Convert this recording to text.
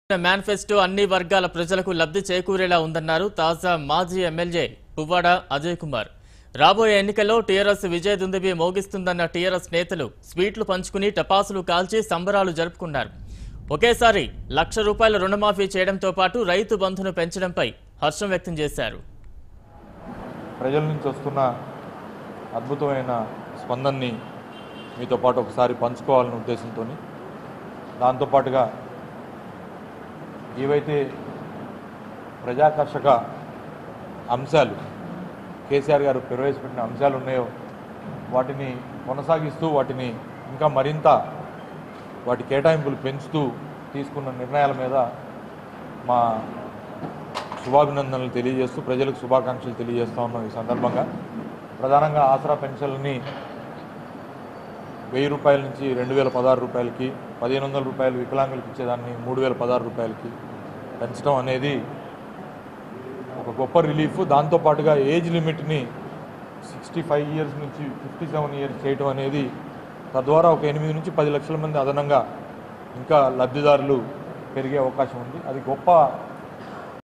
manifesto అన్ని వర్గాల ప్రజలకు లబ్ధి చేకూరేలా ఉందన్నారు తాజా మాజీ ఎమ్మెల్యే పువ్వాడ అజయ్ కుమార్ రాబోయే ఎన్నికల్లో టీఆర్ఎస్ విజయ దుందుబి మోగిస్తుందన్న టీఆర్ఎస్ నేతలు స్వీట్లు పంచుకుని టపాసులు కాల్చి సంబరాలు జరుపుకున్నారు ఒకేసారి లక్ష రూపాయల రుణమాఫీ చేయడంతో పాటు రైతు బంధును పెంచడంపై హర్షం వ్యక్తం చేశారు ప్రజల నుంచి వస్తున్న అద్భుతమైన స్పందనని మీతో పాటు ఒకసారి పంచుకోవాలనే ఉద్దేశంతో దాంతోపాటుగా ఏవైతే ప్రజాకర్షక అంశాలు కేసీఆర్ గారు ప్రవేశపెట్టిన అంశాలు ఉన్నాయో వాటిని కొనసాగిస్తూ వాటిని ఇంకా మరింత వాటి కేటాయింపులు పెంచుతూ తీసుకున్న నిర్ణయాల మీద మా శుభాభినందనలు తెలియజేస్తూ ప్రజలకు శుభాకాంక్షలు తెలియజేస్తా ఉన్నాం ఈ సందర్భంగా ప్రధానంగా ఆసరా పెన్షన్లని వెయ్యి రూపాయల నుంచి రెండు వేల పదహారు రూపాయలకి పదిహేను వందల రూపాయలు వికలాంగులకు ఇచ్చేదాన్ని మూడు వేల పదహారు రూపాయలకి పెంచడం అనేది ఒక గొప్ప రిలీఫ్ దాంతోపాటుగా ఏజ్ లిమిట్ని సిక్స్టీ ఫైవ్ ఇయర్స్ నుంచి ఫిఫ్టీ సెవెన్ ఇయర్స్ చేయడం అనేది తద్వారా ఒక ఎనిమిది నుంచి పది లక్షల మంది అదనంగా ఇంకా లబ్ధిదారులు పెరిగే అవకాశం ఉంది అది గొప్ప